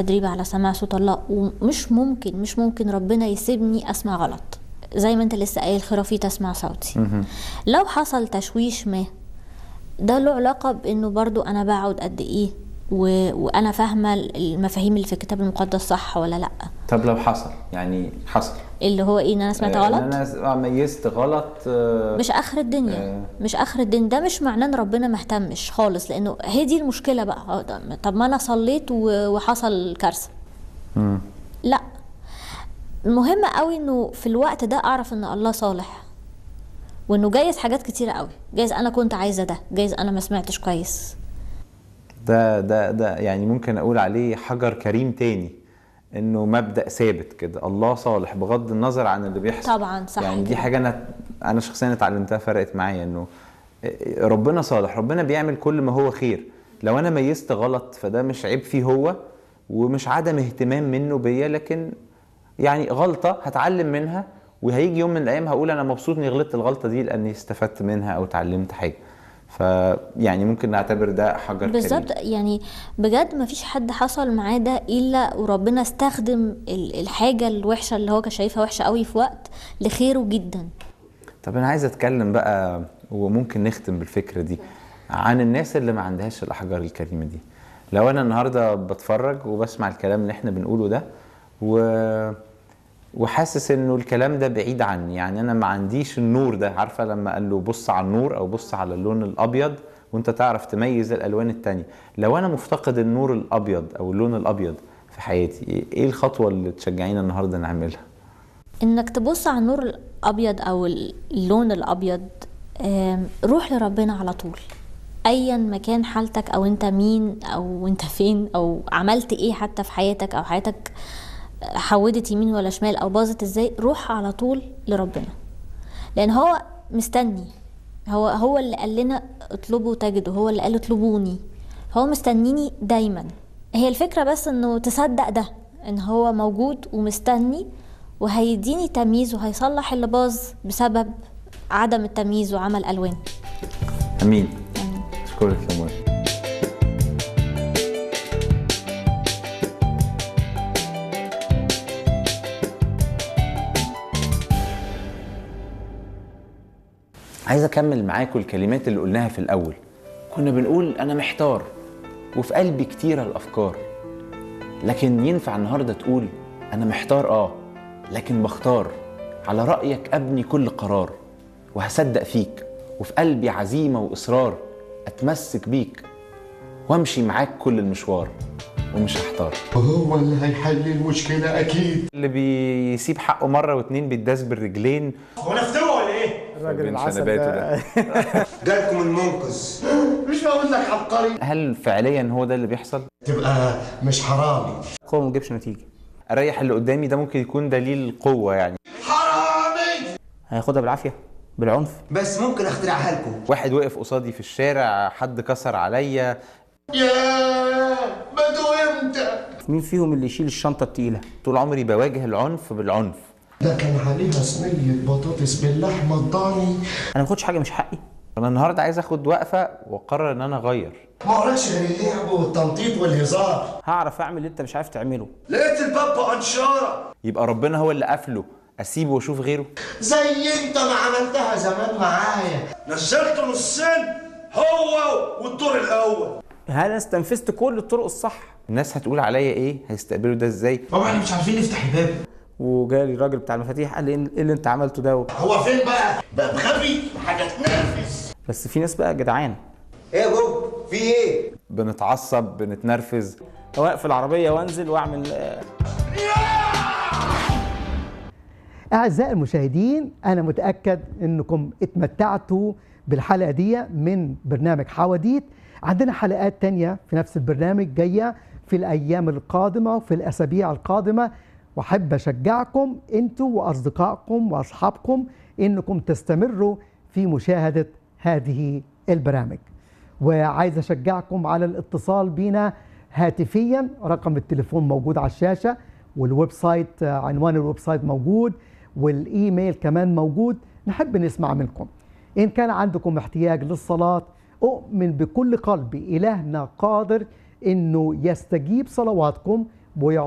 تدريب على سماع صوت الله ومش ممكن مش ممكن ربنا يسيبني اسمع غلط زي ما انت لسه قايل خرافي تسمع صوتي لو حصل تشويش ما ده له علاقة بانه برضو انا بقعد قد ايه و... وانا فاهمة المفاهيم اللي في الكتاب المقدس صح ولا لا طب لو حصل يعني حصل اللي هو ايه ان انا سمعت آه، غلط ان انا ميزت غلط آه، مش اخر الدنيا آه. مش اخر الدنيا ده مش معناه ان ربنا مهتمش خالص لانه هي دي المشكله بقى آه، ده- طب ما انا صليت و- وحصل كارثه مم. لا المهم قوي انه في الوقت ده اعرف ان الله صالح وانه جايز حاجات كتيره قوي جايز انا كنت عايزه ده جايز انا ما سمعتش كويس ده ده ده يعني ممكن اقول عليه حجر كريم تاني انه مبدا ثابت كده الله صالح بغض النظر عن اللي بيحصل طبعا صح يعني دي كده. حاجه انا انا شخصيا اتعلمتها فرقت معايا انه ربنا صالح ربنا بيعمل كل ما هو خير لو انا ميزت غلط فده مش عيب فيه هو ومش عدم اهتمام منه بيا لكن يعني غلطه هتعلم منها وهيجي يوم من الايام هقول انا مبسوط اني غلطت الغلطه دي لاني استفدت منها او اتعلمت حاجه فيعني ممكن نعتبر ده حجر كريم بالظبط يعني بجد ما فيش حد حصل معاه ده الا وربنا استخدم ال- الحاجه الوحشه اللي هو كان شايفها وحشه قوي في وقت لخيره جدا طب انا عايز اتكلم بقى وممكن نختم بالفكره دي عن الناس اللي ما عندهاش الاحجار الكريمه دي لو انا النهارده بتفرج وبسمع الكلام اللي احنا بنقوله ده و وحاسس انه الكلام ده بعيد عني يعني انا ما عنديش النور ده عارفه لما قال له بص على النور او بص على اللون الابيض وانت تعرف تميز الالوان التانية لو انا مفتقد النور الابيض او اللون الابيض في حياتي ايه الخطوه اللي تشجعينا النهارده نعملها انك تبص على النور الابيض او اللون الابيض آم، روح لربنا على طول ايا ما كان حالتك او انت مين او انت فين او عملت ايه حتى في حياتك او حياتك حودت يمين ولا شمال او باظت ازاي روح على طول لربنا لان هو مستني هو هو اللي قال لنا اطلبوا تجدوا هو اللي قال اطلبوني هو مستنيني دايما هي الفكرة بس انه تصدق ده ان هو موجود ومستني وهيديني تمييز وهيصلح اللي باظ بسبب عدم التمييز وعمل الوان امين اشكرك يا موافق عايز اكمل معاكم الكلمات اللي قلناها في الاول كنا بنقول انا محتار وفي قلبي كتيره الافكار لكن ينفع النهارده تقول انا محتار اه لكن بختار على رايك ابني كل قرار وهصدق فيك وفي قلبي عزيمه واصرار اتمسك بيك وامشي معاك كل المشوار ومش هحتار هو اللي هيحل المشكلة أكيد اللي بيسيب حقه مره واتنين بيتداس بالرجلين هو نفتوى ولا ايه؟ الراجل بين العسل شنباته ده ده. جالكم المنقذ مش هقول لك عبقري هل فعليا هو ده اللي بيحصل تبقى مش حرامي قوة ما تجيبش نتيجة اريح اللي قدامي ده ممكن يكون دليل قوه يعني حرامي هياخدها بالعافية بالعنف بس ممكن اخترعها لكم واحد وقف قصادي في الشارع حد كسر عليا يا بدو امتى مين فيهم اللي يشيل الشنطة التقيلة طول عمري بواجه العنف بالعنف ده كان عليها صينية بطاطس باللحمة الضاني أنا ما باخدش حاجة مش حقي انا النهارده عايز اخد وقفه واقرر ان انا اغير ما وراكش غير اللعب والتنطيط والهزار هعرف أعمل اللي أنت مش عارف تعمله لقيت الباب بأنشارة يبقى ربنا هو اللي قافله اسيبه واشوف غيره زي انت ما عملتها زمان معايا نزلت نصين هو والدور الاول هل أنا استنفذت كل الطرق الصح الناس هتقول عليا ايه هيستقبلوا ده ازاي بابا احنا مش عارفين نفتح الباب وجالي الراجل بتاع المفاتيح قال لي ايه اللي انت عملته ده هو فين بقى؟ باب غبي حاجة تنرفز بس في ناس بقى جدعان ايه يا بوب في ايه بنتعصب بنتنرفز اوقف العربية وانزل واعمل آه، أعزائي المشاهدين أنا متأكد أنكم اتمتعتوا بالحلقة دي من برنامج حواديت عندنا حلقات تانية في نفس البرنامج جاية في الأيام القادمة وفي الأسابيع القادمة وأحب أشجعكم أنتوا وأصدقائكم وأصحابكم أنكم تستمروا في مشاهدة هذه البرامج وعايز أشجعكم على الاتصال بينا هاتفيا رقم التليفون موجود على الشاشة والويب سايت آه، عنوان الويب سايت موجود والايميل كمان موجود نحب نسمع منكم ان كان عندكم احتياج للصلاه اؤمن بكل قلبي الهنا قادر انه يستجيب صلواتكم ويعطيك